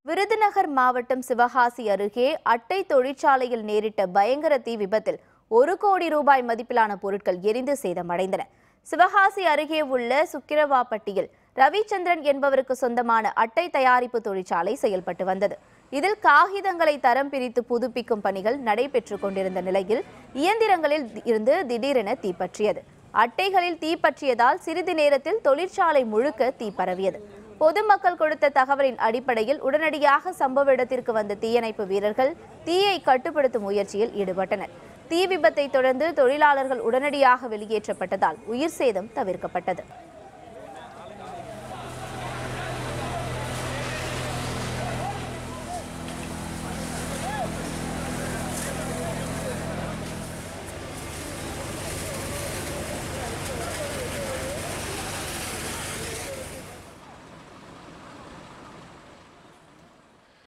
விருதுநகர் மாவட்டம் சிவகாசி அருகே அட்டை தொழிற்சாலையில் நேரிட்ட பயங்கர தீ விபத்தில் ஒரு கோடி ரூபாய் மதிப்பிலான பொருட்கள் எரிந்து சேதமடைந்தன சிவகாசி அருகே உள்ள சுக்கிரவாப்பட்டியில் ரவிச்சந்திரன் என்பவருக்கு சொந்தமான அட்டை தயாரிப்பு தொழிற்சாலை செயல்பட்டு வந்தது இதில் காகிதங்களை தரம் பிரித்து புதுப்பிக்கும் பணிகள் நடைபெற்றுக் கொண்டிருந்த நிலையில் இயந்திரங்களில் இருந்து திடீரென தீப்பற்றியது அட்டைகளில் தீப்பற்றியதால் சிறிது நேரத்தில் தொழிற்சாலை முழுக்க தீ பரவியது பொதுமக்கள் கொடுத்த தகவலின் அடிப்படையில் உடனடியாக சம்பவ இடத்திற்கு வந்த தீயணைப்பு வீரர்கள் தீயை கட்டுப்படுத்தும் முயற்சியில் ஈடுபட்டனர் தீ விபத்தை தொடர்ந்து தொழிலாளர்கள் உடனடியாக வெளியேற்றப்பட்டதால் உயிர் சேதம் தவிர்க்கப்பட்டது